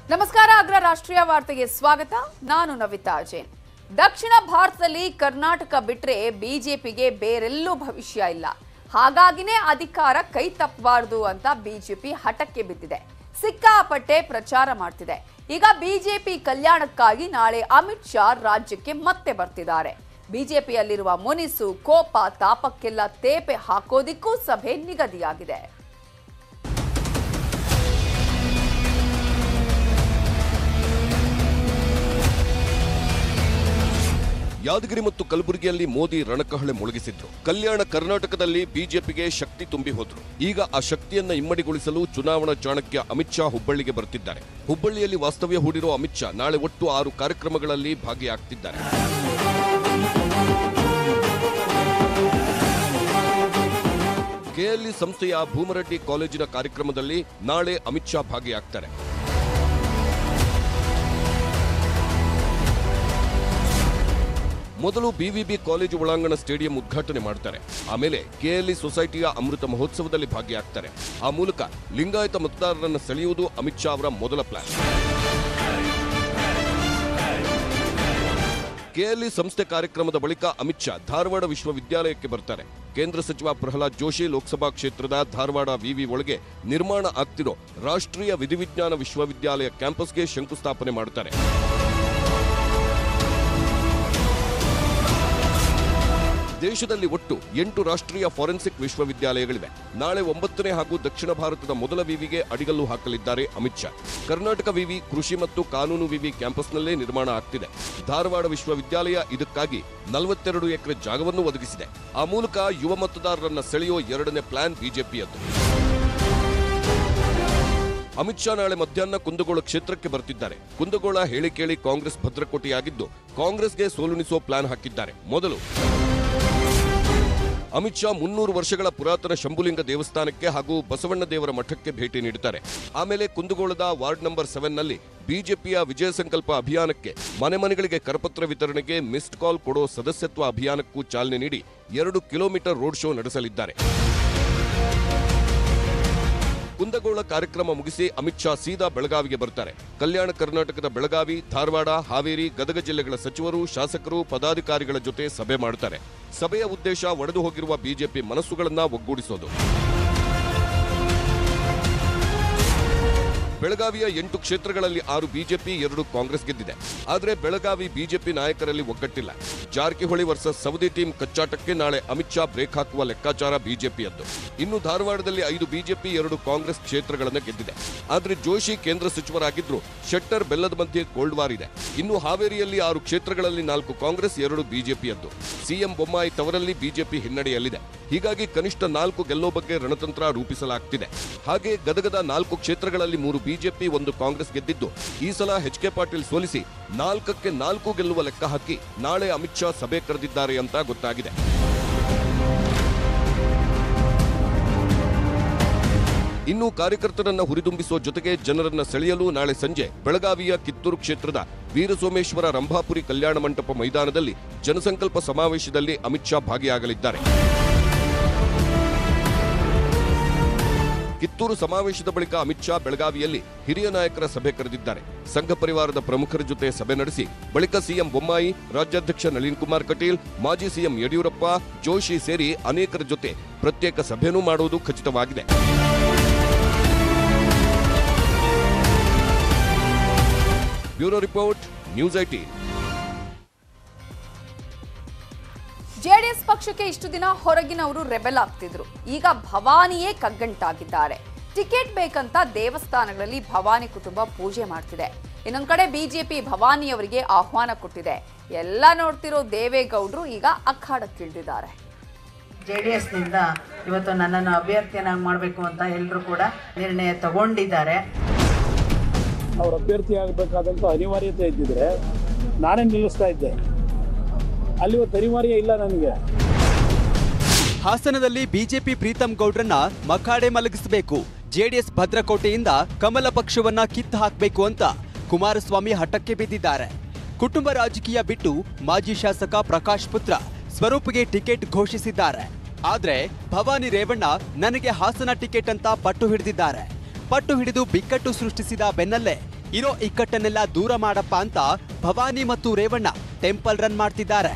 ನಮಸ್ಕಾರ ಅಗ್ರ ರಾಷ್ಟ್ರೀಯ ವಾರ್ತೆಗೆ ಸ್ವಾಗತ ನಾನು ನವಿತಾ ಜೈನ್ ದಕ್ಷಿಣ ಭಾರತದಲ್ಲಿ ಕರ್ನಾಟಕ ಬಿಟ್ರೆ ಬಿಜೆಪಿಗೆ ಬೇರೆಲ್ಲೂ ಭವಿಷ್ಯ ಇಲ್ಲ ಹಾಗಾಗಿನೇ ಅಧಿಕಾರ ಕೈ ತಪ್ಪಬಾರದು ಅಂತ ಬಿಜೆಪಿ ಹಠಕ್ಕೆ ಬಿದ್ದಿದೆ ಸಿಕ್ಕಾಪಟ್ಟೆ ಪ್ರಚಾರ ಮಾಡ್ತಿದೆ ಈಗ ಬಿಜೆಪಿ ಕಲ್ಯಾಣಕ್ಕಾಗಿ ನಾಳೆ ಅಮಿತ್ ಶಾ ರಾಜ್ಯಕ್ಕೆ ಮತ್ತೆ ಬರ್ತಿದ್ದಾರೆ ಬಿಜೆಪಿಯಲ್ಲಿರುವ ಮುನಿಸು ಕೋಪ ತಾಪಕ್ಕೆಲ್ಲ ತೇಪೆ ಹಾಕೋದಿಕ್ಕೂ ಸಭೆ ನಿಗದಿಯಾಗಿದೆ ಯಾದಗಿರಿ ಮತ್ತು ಕಲಬುರಗಿಯಲ್ಲಿ ಮೋದಿ ರಣಕಹಳೆ ಮೊಳಗಿಸಿದ್ರು ಕಲ್ಯಾಣ ಕರ್ನಾಟಕದಲ್ಲಿ ಬಿಜೆಪಿಗೆ ಶಕ್ತಿ ತುಂಬಿ ಹೋದ್ರು ಈಗ ಆ ಶಕ್ತಿಯನ್ನ ಇಮ್ಮಡಿಗೊಳಿಸಲು ಚುನಾವಣಾ ಚಾಣಕ್ಯ ಅಮಿತ್ ಶಾ ಹುಬ್ಬಳ್ಳಿಗೆ ಬರುತ್ತಿದ್ದಾರೆ ಹುಬ್ಬಳ್ಳಿಯಲ್ಲಿ ವಾಸ್ತವ್ಯ ಹೂಡಿರೋ ಅಮಿತ್ ಶಾ ನಾಳೆ ಒಟ್ಟು ಆರು ಕಾರ್ಯಕ್ರಮಗಳಲ್ಲಿ ಭಾಗಿಯಾಗ್ತಿದ್ದಾರೆ ಕೆಎಲ್ಇ ಸಂಸ್ಥೆಯ ಭೂಮರೆಡ್ಡಿ ಕಾಲೇಜಿನ ಕಾರ್ಯಕ್ರಮದಲ್ಲಿ ನಾಳೆ ಅಮಿತ್ ಶಾ ಭಾಗಿಯಾಗ್ತಾರೆ ಮೊದಲು ಬಿವಿಬಿ ಕಾಲೇಜು ಒಳಾಂಗಣ ಸ್ಟೇಡಿಯಂ ಉದ್ಘಾಟನೆ ಮಾಡ್ತಾರೆ ಆಮೇಲೆ ಕೆಎಲ್ಇ ಸೊಸೈಟಿಯ ಅಮೃತ ಮಹೋತ್ಸವದಲ್ಲಿ ಭಾಗಿಯಾಗ್ತಾರೆ ಆ ಮೂಲಕ ಲಿಂಗಾಯತ ಮತದಾರರನ್ನು ಸೆಳೆಯುವುದು ಅಮಿತ್ ಶಾ ಅವರ ಮೊದಲ ಪ್ಲಾನ್ ಕೆಎಲ್ಇ ಸಂಸ್ಥೆ ಕಾರ್ಯಕ್ರಮದ ಬಳಿಕ ಅಮಿತ್ ಶಾ ಧಾರವಾಡ ವಿಶ್ವವಿದ್ಯಾಲಯಕ್ಕೆ ಬರ್ತಾರೆ ಕೇಂದ್ರ ಸಚಿವ ಪ್ರಹ್ಲಾದ್ ಜೋಶಿ ಲೋಕಸಭಾ ಕ್ಷೇತ್ರದ ಧಾರವಾಡ ವಿವಿ ಒಳಗೆ ನಿರ್ಮಾಣ ಆಗ್ತಿರೋ ರಾಷ್ಟ್ರೀಯ ವಿಧಿವಿಜ್ಞಾನ ವಿಶ್ವವಿದ್ಯಾಲಯ ಕ್ಯಾಂಪಸ್ಗೆ ಶಂಕುಸ್ಥಾಪನೆ ಮಾಡ್ತಾರೆ ದೇಶದಲ್ಲಿ ಒಟ್ಟು ಎಂಟು ರಾಷ್ಟ್ರೀಯ ಫಾರೆನ್ಸಿಕ್ ವಿಶ್ವವಿದ್ಯಾಲಯಗಳಿವೆ ನಾಳೆ ಒಂಬತ್ತನೇ ಹಾಗೂ ದಕ್ಷಿಣ ಭಾರತದ ಮೊದಲ ವಿವಿಗೆ ಅಡಿಗಲ್ಲು ಹಾಕಲಿದ್ದಾರೆ ಅಮಿತ್ ಶಾ ಕರ್ನಾಟಕ ವಿವಿ ಕೃಷಿ ಮತ್ತು ಕಾನೂನು ವಿವಿ ಕ್ಯಾಂಪಸ್ನಲ್ಲೇ ನಿರ್ಮಾಣ ಆಗ್ತಿದೆ ಧಾರವಾಡ ವಿಶ್ವವಿದ್ಯಾಲಯ ಇದಕ್ಕಾಗಿ ನಲವತ್ತೆರಡು ಎಕರೆ ಜಾಗವನ್ನು ಒದಗಿಸಿದೆ ಆ ಮೂಲಕ ಯುವ ಮತದಾರರನ್ನ ಸೆಳೆಯೋ ಎರಡನೇ ಪ್ಲಾನ್ ಬಿಜೆಪಿಯದ್ದು ಅಮಿತ್ ಶಾ ನಾಳೆ ಮಧ್ಯಾಹ್ನ ಕುಂದಗೋಳ ಕ್ಷೇತ್ರಕ್ಕೆ ಬರ್ತಿದ್ದಾರೆ ಕುಂದಗೋಳ ಹೇಳಿ ಕೇಳಿ ಕಾಂಗ್ರೆಸ್ ಭದ್ರಕೋಟೆಯಾಗಿದ್ದು ಕಾಂಗ್ರೆಸ್ಗೆ ಸೋಲುಣಿಸೋ ಪ್ಲಾನ್ ಹಾಕಿದ್ದಾರೆ ಮೊದಲು ಅಮಿತ್ ಶಾ ಮುನ್ನೂರು ವರ್ಷಗಳ ಪುರಾತನ ಶಂಭುಲಿಂಗ ದೇವಸ್ಥಾನಕ್ಕೆ ಹಾಗೂ ಬಸವಣ್ಣ ದೇವರ ಮಠಕ್ಕೆ ಭೇಟಿ ನೀಡುತ್ತಾರೆ ಆಮೇಲೆ ಕುಂದಗೋಳದ ವಾರ್ಡ್ ನಂಬರ್ ಸೆವೆನ್ ನಲ್ಲಿ ಬಿಜೆಪಿಯ ವಿಜಯ ಸಂಕಲ್ಪ ಅಭಿಯಾನಕ್ಕೆ ಮನೆ ಮನೆಗಳಿಗೆ ಕರಪತ್ರ ವಿತರಣೆಗೆ ಮಿಸ್ಡ್ ಕಾಲ್ ಕೊಡೋ ಸದಸ್ಯತ್ವ ಅಭಿಯಾನಕ್ಕೂ ಚಾಲನೆ ನೀಡಿ ಎರಡು ಕಿಲೋಮೀಟರ್ ರೋಡ್ ಶೋ ನಡೆಸಲಿದ್ದಾರೆ ಕುಂದಗೋಳ ಕಾರ್ಯಕ್ರಮ ಮುಗಿಸಿ ಅಮಿತ್ ಶಾ ಸೀದಾ ಬೆಳಗಾವಿಗೆ ಬರ್ತಾರೆ ಕಲ್ಯಾಣ ಕರ್ನಾಟಕದ ಬೆಳಗಾವಿ ಧಾರವಾಡ ಹಾವೇರಿ ಗದಗ ಜಿಲ್ಲೆಗಳ ಸಚಿವರು ಶಾಸಕರು ಪದಾಧಿಕಾರಿಗಳ ಜೊತೆ ಸಭೆ ಮಾಡ್ತಾರೆ ಸಭೆಯ ಉದ್ದೇಶ ಒಡೆದು ಹೋಗಿರುವ ಬಿಜೆಪಿ ಮನಸ್ಸುಗಳನ್ನ ಒಗ್ಗೂಡಿಸೋದು ಬೆಳಗಾವಿಯ ಎಂಟು ಕ್ಷೇತ್ರಗಳಲ್ಲಿ ಆರು ಬಿಜೆಪಿ ಎರಡು ಕಾಂಗ್ರೆಸ್ ಗೆದ್ದಿದೆ ಆದರೆ ಬೆಳಗಾವಿ ಬಿಜೆಪಿ ನಾಯಕರಲ್ಲಿ ಒಗ್ಗಟ್ಟಿಲ್ಲ ಜಾರಕಿಹೊಳಿ ವರ್ಸಸ್ ಸೌದಿ ಟೀಮ್ ಕಚ್ಚಾಟಕ್ಕೆ ನಾಳೆ ಅಮಿತ್ ಶಾ ಬ್ರೇಕ್ ಹಾಕುವ ಲೆಕ್ಕಾಚಾರ ಬಿಜೆಪಿಯದ್ದು ಇನ್ನು ಧಾರವಾಡದಲ್ಲಿ ಐದು ಬಿಜೆಪಿ ಎರಡು ಕಾಂಗ್ರೆಸ್ ಕ್ಷೇತ್ರಗಳನ್ನು ಗೆದ್ದಿದೆ ಆದರೆ ಜೋಶಿ ಕೇಂದ್ರ ಸಚಿವರಾಗಿದ್ರು ಶೆಟ್ಟರ್ ಬೆಲ್ಲದ ಮಧ್ಯೆ ಕೋಲ್ಡ್ ವಾರ್ ಇದೆ ಇನ್ನು ಹಾವೇರಿಯಲ್ಲಿ ಆರು ಕ್ಷೇತ್ರಗಳಲ್ಲಿ ನಾಲ್ಕು ಕಾಂಗ್ರೆಸ್ ಎರಡು ಬಿಜೆಪಿಯದ್ದು ಸಿಎಂ ಬೊಮ್ಮಾಯಿ ತವರಲ್ಲಿ ಬಿಜೆಪಿ ಹಿನ್ನಡೆಯಲ್ಲಿದೆ ಹೀಗಾಗಿ ಕನಿಷ್ಠ ನಾಲ್ಕು ಗೆಲ್ಲೋ ಬಗ್ಗೆ ರಣತಂತ್ರ ರೂಪಿಸಲಾಗ್ತಿದೆ ಹಾಗೆ ಗದಗದ ನಾಲ್ಕು ಕ್ಷೇತ್ರಗಳಲ್ಲಿ ಮೂರು ಬಿಜೆಪಿ ಒಂದು ಕಾಂಗ್ರೆಸ್ ಗೆದ್ದಿದ್ದು ಈ ಸಲ ಎಚ್ ಕೆ ಪಾಟೀಲ್ ಸೋಲಿಸಿ ನಾಲ್ಕಕ್ಕೆ ನಾಲ್ಕು ಗೆಲ್ಲುವ ಲೆಕ್ಕ ಹಾಕಿ ನಾಳೆ ಅಮಿತ್ ಶಾ ಸಭೆ ಕರೆದಿದ್ದಾರೆ ಅಂತ ಗೊತ್ತಾಗಿದೆ ಇನ್ನು ಕಾರ್ಯಕರ್ತರನ್ನ ಹುರಿದುಂಬಿಸುವ ಜೊತೆಗೆ ಜನರನ್ನ ಸೆಳೆಯಲು ನಾಳೆ ಸಂಜೆ ಬೆಳಗಾವಿಯ ಕಿತ್ತೂರು ಕ್ಷೇತ್ರದ ವೀರಸೋಮೇಶ್ವರ ರಂಭಾಪುರಿ ಕಲ್ಯಾಣ ಮಂಟಪ ಮೈದಾನದಲ್ಲಿ ಜನಸಂಕಲ್ಪ ಸಮಾವೇಶದಲ್ಲಿ ಅಮಿತ್ ಶಾ ಭಾಗಿಯಾಗಲಿದ್ದಾರೆ ಕಿತ್ತೂರು ಸಮಾವೇಶದ ಬಳಿಕ ಅಮಿತ್ ಶಾ ಬೆಳಗಾವಿಯಲ್ಲಿ ಹಿರಿಯ ನಾಯಕರ ಸಭೆ ಕರೆದಿದ್ದಾರೆ ಸಂಘ ಪರಿವಾರದ ಪ್ರಮುಖರ ಜೊತೆ ಸಭೆ ನಡೆಸಿ ಬಳಿಕ ಸಿಎಂ ಬೊಮ್ಮಾಯಿ ರಾಜ್ಯಾಧ್ಯಕ್ಷ ನಳಿನ್ ಕುಮಾರ್ ಕಟೀಲ್ ಮಾಜಿ ಸಿಎಂ ಯಡಿಯೂರಪ್ಪ ಜೋಶಿ ಸೇರಿ ಅನೇಕರ ಜೊತೆ ಪ್ರತ್ಯೇಕ ಸಭೆನೂ ಮಾಡುವುದು ಖಚಿತವಾಗಿದೆ ಬ್ಯೂರೋ ರಿಪೋರ್ಟ್ ನ್ಯೂಸ್ ಐಟಿ ಜೆಡಿಎಸ್ ಪಕ್ಷಕ್ಕೆ ಇಷ್ಟು ದಿನ ಹೊರಗಿನವರು ರೆಬೆಲ್ ಆಗ್ತಿದ್ರು ಈಗ ಭವಾನಿಯೇ ಕಗ್ಗಂಟಾಗಿದ್ದಾರೆ ಟಿಕೆಟ್ ಬೇಕಂತ ದೇವಸ್ಥಾನಗಳಲ್ಲಿ ಭವಾನಿ ಕುಟುಂಬ ಪೂಜೆ ಮಾಡ್ತಿದೆ ಇನ್ನೊಂದ್ ಕಡೆ ಬಿಜೆಪಿ ಭವಾನಿಯವರಿಗೆ ಆಹ್ವಾನ ಕೊಟ್ಟಿದೆ ಎಲ್ಲ ನೋಡ್ತಿರೋ ದೇವೇಗೌಡರು ಈಗ ಅಖಾಡಕ್ಕಿಳಿದಿದ್ದಾರೆ ಜೆ ಡಿ ಎಸ್ನಿಂದ ಇವತ್ತು ನನ್ನನ್ನು ಅಭ್ಯರ್ಥಿಯನ್ನಾಗಿ ಮಾಡಬೇಕು ಅಂತ ಎಲ್ಲರೂ ಕೂಡ ನಿರ್ಣಯ ತಗೊಂಡಿದ್ದಾರೆ ಅವ್ರ ಅಭ್ಯರ್ಥಿ ಆಗಬೇಕಾದಂಥ ಅನಿವಾರ್ಯತೆ ಇದ್ದಿದ್ರೆ ನಾನೇ ನಿಲ್ಲಿಸ್ತಾ ಇದ್ದೆ ಅಲ್ಲಿ ಇವತ್ತು ಅನಿವಾರ್ಯ ಇಲ್ಲ ನನಗೆ ಹಾಸನದಲ್ಲಿ ಬಿಜೆಪಿ ಪ್ರೀತಂ ಗೌಡ್ರನ್ನ ಮಖಾಡೆ ಮಲಗಿಸಬೇಕು ಜೆಡಿಎಸ್ ಭದ್ರಕೋಟೆಯಿಂದ ಕಮಲ ಪಕ್ಷವನ್ನ ಕಿತ್ತು ಹಾಕಬೇಕು ಅಂತ ಕುಮಾರಸ್ವಾಮಿ ಹಠಕ್ಕೆ ಬಿದ್ದಿದ್ದಾರೆ ಕುಟುಂಬ ರಾಜಕೀಯ ಬಿಟ್ಟು ಮಾಜಿ ಶಾಸಕ ಪ್ರಕಾಶ್ ಪುತ್ರ ಸ್ವರೂಪ್ಗೆ ಟಿಕೆಟ್ ಘೋಷಿಸಿದ್ದಾರೆ ಆದ್ರೆ ಭವಾನಿ ರೇವಣ್ಣ ನನಗೆ ಹಾಸನ ಟಿಕೆಟ್ ಅಂತ ಪಟ್ಟು ಹಿಡಿದಿದ್ದಾರೆ ಪಟ್ಟು ಹಿಡಿದು ಬಿಕ್ಕಟ್ಟು ಸೃಷ್ಟಿಸಿದ ಬೆನ್ನಲ್ಲೇ ಇರೋ ಇಕ್ಕಟ್ಟನ್ನೆಲ್ಲ ದೂರ ಮಾಡಪ್ಪ ಅಂತ ಭವಾನಿ ಮತ್ತು ರೇವಣ್ಣ ಟೆಂಪಲ್ ರನ್ ಮಾಡ್ತಿದ್ದಾರೆ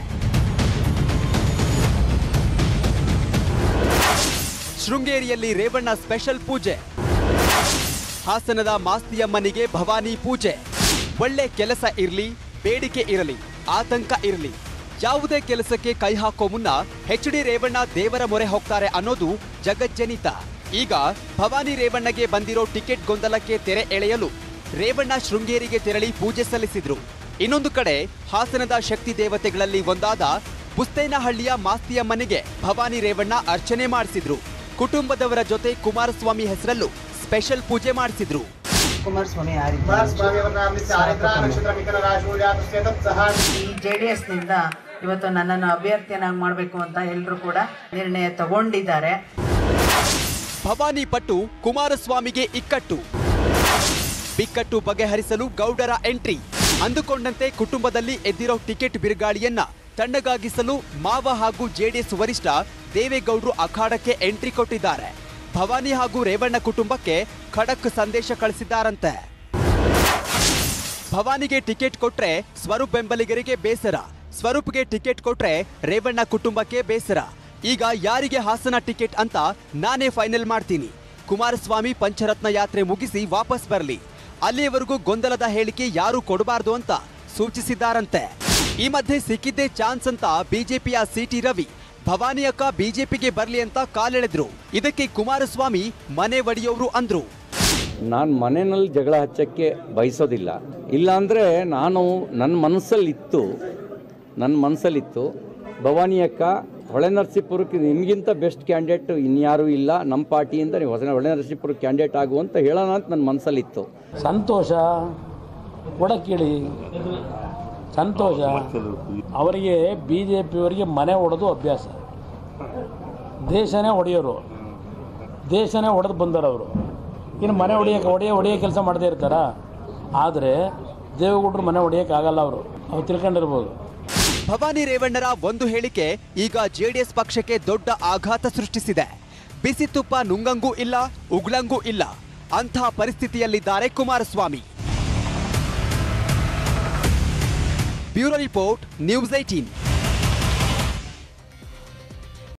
ಶೃಂಗೇರಿಯಲ್ಲಿ ರೇವಣ್ಣ ಸ್ಪೆಷಲ್ ಪೂಜೆ ಹಾಸನದ ಮಾಸ್ತಿಯಮ್ಮನಿಗೆ ಭವಾನಿ ಪೂಜೆ ಒಳ್ಳೆ ಕೆಲಸ ಇರಲಿ ಬೇಡಿಕೆ ಇರಲಿ ಆತಂಕ ಇರಲಿ ಯಾವುದೇ ಕೆಲಸಕ್ಕೆ ಕೈ ಹಾಕೋ ಮುನ್ನ ಎಚ್ ಡಿ ರೇವಣ್ಣ ದೇವರ ಮೊರೆ ಹೋಗ್ತಾರೆ ಅನ್ನೋದು ಜಗಜ್ಜನಿತ ಈಗ ಭವಾನಿ ರೇವಣ್ಣಗೆ ಬಂದಿರೋ ಟಿಕೆಟ್ ಗೊಂದಲಕ್ಕೆ ತೆರೆ ಎಳೆಯಲು ರೇವಣ್ಣ ಶೃಂಗೇರಿಗೆ ತೆರಳಿ ಪೂಜೆ ಸಲ್ಲಿಸಿದ್ರು ಇನ್ನೊಂದು ಕಡೆ ಹಾಸನದ ಶಕ್ತಿ ದೇವತೆಗಳಲ್ಲಿ ಒಂದಾದ ಬುಸ್ತೇನಹಳ್ಳಿಯ ಮಾಸ್ತಿಯಮ್ಮನಿಗೆ ಭವಾನಿ ರೇವಣ್ಣ ಅರ್ಚನೆ ಮಾಡಿಸಿದ್ರು ಕುಟುಂಬದವರ ಜೊತೆ ಕುಮಾರಸ್ವಾಮಿ ಹೆಸರಲ್ಲೂ ಸ್ಪೆಷಲ್ ಪೂಜೆ ಮಾಡಿಸಿದ್ರು ಕುಮಾರಸ್ವಾಮಿ ಯಾರಿದ್ದಾರೆ ಕುಮಾರಸ್ವಾಮಿಯವರನ್ನ ಅಂದಿಸಿ ಆರಿದ್ರ ನಕ್ಷತ್ರ ಮಿಥುನ ರಾಶಿ ಜಾತಸ್ಯ ತತ್ಸಹ ಈ ಜೆ ಡಿ ಎಸ್ನಿಂದ ಇವತ್ತು ನನ್ನನ್ನು ಅಭ್ಯರ್ಥಿಯನ್ನಾಗಿ ಮಾಡಬೇಕು ಅಂತ ಎಲ್ಲರೂ ಕೂಡ ನಿರ್ಣಯ ತಗೊಂಡಿದ್ದಾರೆ ಭವಾನಿ ಪಟ್ಟು ಕುಮಾರಸ್ವಾಮಿಗೆ ಇಕ್ಕಟ್ಟು ಬಿಕ್ಕಟ್ಟು ಬಗೆಹರಿಸಲು ಗೌಡರ ಎಂಟ್ರಿ ಅಂದುಕೊಂಡಂತೆ ಕುಟುಂಬದಲ್ಲಿ ಎದ್ದಿರೋ ಟಿಕೆಟ್ ಬಿರುಗಾಳಿಯನ್ನ ತಣ್ಣಗಾಗಿಸಲು ಮಾವ ಹಾಗೂ ಜೆಡಿಎಸ್ ವರಿಷ್ಠ ದೇವೇಗೌಡರು ಅಖಾಡಕ್ಕೆ ಎಂಟ್ರಿ ಕೊಟ್ಟಿದ್ದಾರೆ ಭವಾನಿ ಹಾಗೂ ರೇವಣ್ಣ ಕುಟುಂಬಕ್ಕೆ ಖಡಕ್ ಸಂದೇಶ ಕಳಿಸಿದ್ದಾರಂತೆ ಭವಾನಿಗೆ ಟಿಕೆಟ್ ಕೊಟ್ರೆ ಸ್ವರೂಪ್ ಬೆಂಬಲಿಗರಿಗೆ ಬೇಸರ ಸ್ವರೂಪ್ಗೆ ಟಿಕೆಟ್ ಕೊಟ್ರೆ ರೇವಣ್ಣ ಕುಟುಂಬಕ್ಕೆ ಬೇಸರ ಈಗ ಯಾರಿಗೆ ಹಾಸನ ಟಿಕೆಟ್ ಅಂತ ನಾನೇ ಫೈನಲ್ ಮಾಡ್ತೀನಿ ಕುಮಾರಸ್ವಾಮಿ ಪಂಚರತ್ನ ಯಾತ್ರೆ ಮುಗಿಸಿ ವಾಪಸ್ ಬರಲಿ ಅಲ್ಲಿಯವರೆಗೂ ಗೊಂದಲದ ಹೇಳಿಕೆ ಯಾರು ಕೊಡಬಾರ್ದು ಅಂತ ಸೂಚಿಸಿದ್ದಾರಂತೆ ಈ ಮಧ್ಯೆ ಸಿಕ್ಕಿದ್ದೇ ಚಾನ್ಸ್ ಅಂತ ಬಿಜೆಪಿಯ ಸಿಟಿ ರವಿ ಭವಾನಿ ಅಕ್ಕ ಬಿಜೆಪಿಗೆ ಬರ್ಲಿ ಅಂತ ಕಾಲೆಳೆದ್ರು ಇದಕ್ಕೆ ಕುಮಾರಸ್ವಾಮಿ ಮನೆ ಒಡೆಯೋರು ಅಂದ್ರು ನಾನು ಮನೆಯಲ್ಲಿ ಜಗಳ ಹಚ್ಚಕ್ಕೆ ಬಯಸೋದಿಲ್ಲ ಇಲ್ಲಾಂದರೆ ನಾನು ನನ್ನ ಮನಸ್ಸಲ್ಲಿತ್ತು ನನ್ನ ಮನಸ್ಸಲ್ಲಿತ್ತು ಭವಾನಿ ಅಕ್ಕ ಹೊಳೆ ನರಸೀಪುರಕ್ಕೆ ನಿಮಗಿಂತ ಬೆಸ್ಟ್ ಕ್ಯಾಂಡಿಡೇಟ್ ಇನ್ಯಾರೂ ಇಲ್ಲ ನಮ್ಮ ಪಾರ್ಟಿಯಿಂದ ನೀವು ಹೊಸ ಹೊಳೆ ನರಸೀಪುರಕ್ಕೆ ಕ್ಯಾಂಡಿಡೇಟ್ ಆಗು ಅಂತ ಹೇಳೋಣ ಅಂತ ನನ್ನ ಮನಸ್ಸಲ್ಲಿತ್ತು ಸಂತೋಷ ಕೊಡಕ್ಕೇಳಿ ಸಂತೋಷ ಅವರಿಗೆ ಬಿ ಜೆ ಪಿಯವರಿಗೆ ಮನೆ ಹೊಡೆದು ಅಭ್ಯಾಸ ದೇಶನೇ ಒಡೆಯೋರು ದೇಶನೇ ಹೊಡೆದು ಬಂದರವರು ಇನ್ನು ಮನೆ ಹೊಡೆಯೋಕೆ ಹೊಡೆಯ ಹೊಡೆಯೋ ಕೆಲಸ ಮಾಡದೇ ಇರ್ತಾರ ಆದರೆ ದೇವೇಗೌಡರು ಮನೆ ಹೊಡೆಯೋಕೆ ಆಗಲ್ಲ ಅವರು ಅವ್ರು ತಿಳ್ಕೊಂಡಿರ್ಬೋದು ಭವಾನಿ ರೇವಣ್ಣರ ಒಂದು ಹೇಳಿಕೆ ಈಗ ಜೆಡಿಎಸ್ ಪಕ್ಷಕ್ಕೆ ದೊಡ್ಡ ಆಘಾತ ಸೃಷ್ಟಿಸಿದೆ ಬಿಸಿ ತುಪ್ಪ ನುಂಗಂಗೂ ಇಲ್ಲ ಉಗ್ಳಂಗೂ ಇಲ್ಲ ಅಂಥ ಪರಿಸ್ಥಿತಿಯಲ್ಲಿದ್ದಾರೆ Kumaraswamy bureau report news eighteen